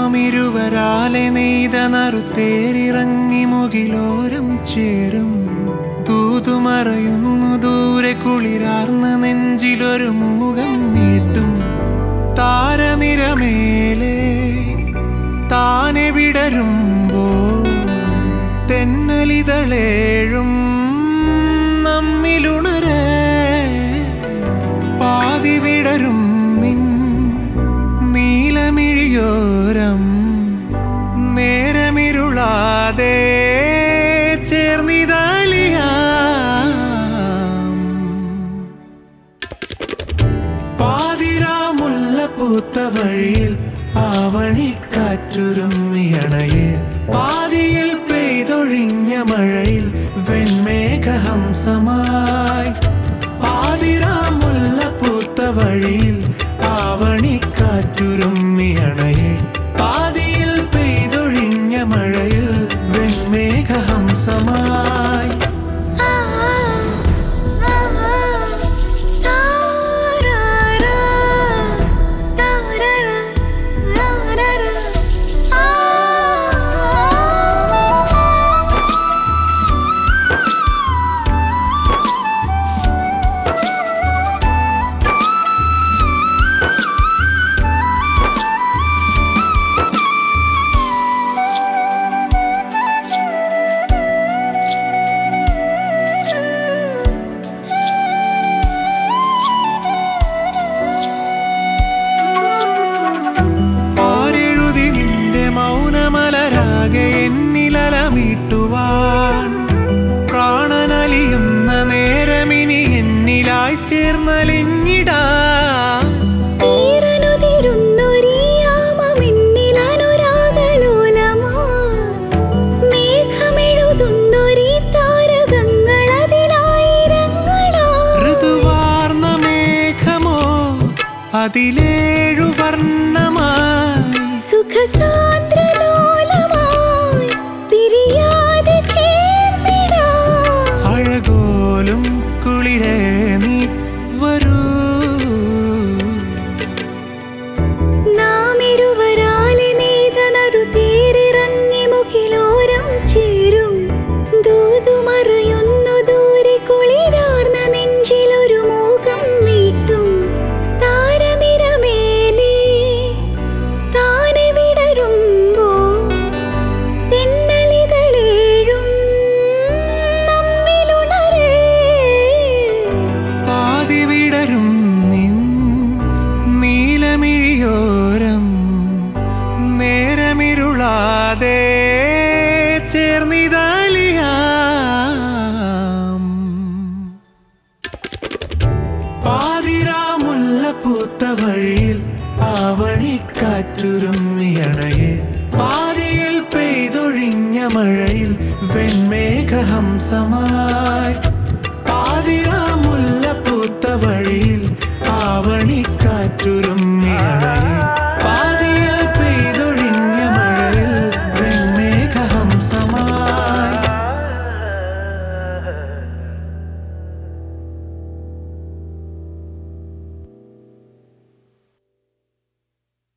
നാം ഇരുവരാലെ നെയ്ത നറുത്തേരിറങ്ങി മുകിലോരം ചേരും തൂതുമറയുന്നു ദൂരെ കുളിരാർന്ന നെഞ്ചിലൊരു മൂകം നീട്ടും താരനിരമേലെ താനെ വിടരുമ്പോ തെന്നലിതളേഴും നമ്മിലുണരേ പാതി വിടരും നിൻ നീലമിഴിയോരം നേരമിരുളാതെ ചേർന്നിതാലിയാം പാതിരാമുല്ല പൂത്ത വഴിയിൽ ആവണിക്കാറ്റുരുമ്മിയണയെ പാതിയിൽ പെയ്തൊഴിഞ്ഞ മഴയിൽ വെൺമേഘഹംസമായി പാതിരാമുല്ല പൂത്ത വഴിയിൽ ആവണിക്കാറ്റുരുമ്മിയണയെ പാതിയിൽ പെയ്തൊഴിഞ്ഞ മഴയിൽ വെൺമേഘഹംസമായി ആ ആ താരാരാ താരാരാ താരാരാ ആ ആരെഴുതി നിന്റെ മൗനമലരാകെ എന്നിലലമീട്ടുവാൻ പ്രാണനലിയുന്ന നേരമിനി എന്നിലായി ചേർന്നലിഞ്ഞിടാ തീരനുതിരുന്നൊരീയാമമിന്നിലനുരാഗലോലമാ. മേഘമെഴുതുന്നൊരീ താരകങ്ങളതിലായിരങ്ങളാ. ഋതുവാർന്ന മേഘമോ അതിലേഴു വർണ്ണമായി സുഖസാന്ദ്രലോലമായി പിരിയാതെ ചേർന്നിടാം. അഴകോലും കുളിരേ നീ വരൂ നാം ഇരുവരാലെ നെയ്ത നറുതേരിറങ്ങി മുകിലോരം ചേരും. ദൂതുമറയുന്നു ദൂരെ കുളിരാർന്ന നെഞ്ചിലൊരു മോഹം മീട്ടും. താരനിരമേലെ താനെ വിടരുമ്പോൾ തെന്നലിതളേഴും നമ്മിലുണരേ. പാതി വിടരും നിൻ നീലമിഴിയോരം നേരമിരുളാതെ ചേർന്നിതാലിയാം പാതിരാമുല്ല പൂത്ത വഴിയിൽ ആവണിക്കാറ്റുരുമ്മിയണയെ പാതിയിൽ പെയ്തൊഴിഞ്ഞ മഴയിൽ വെൺമേഘഹംസമായി പാതിരാമുല്ല പൂത്ത വഴിയിൽ ആവണിക്കാറ്റുരും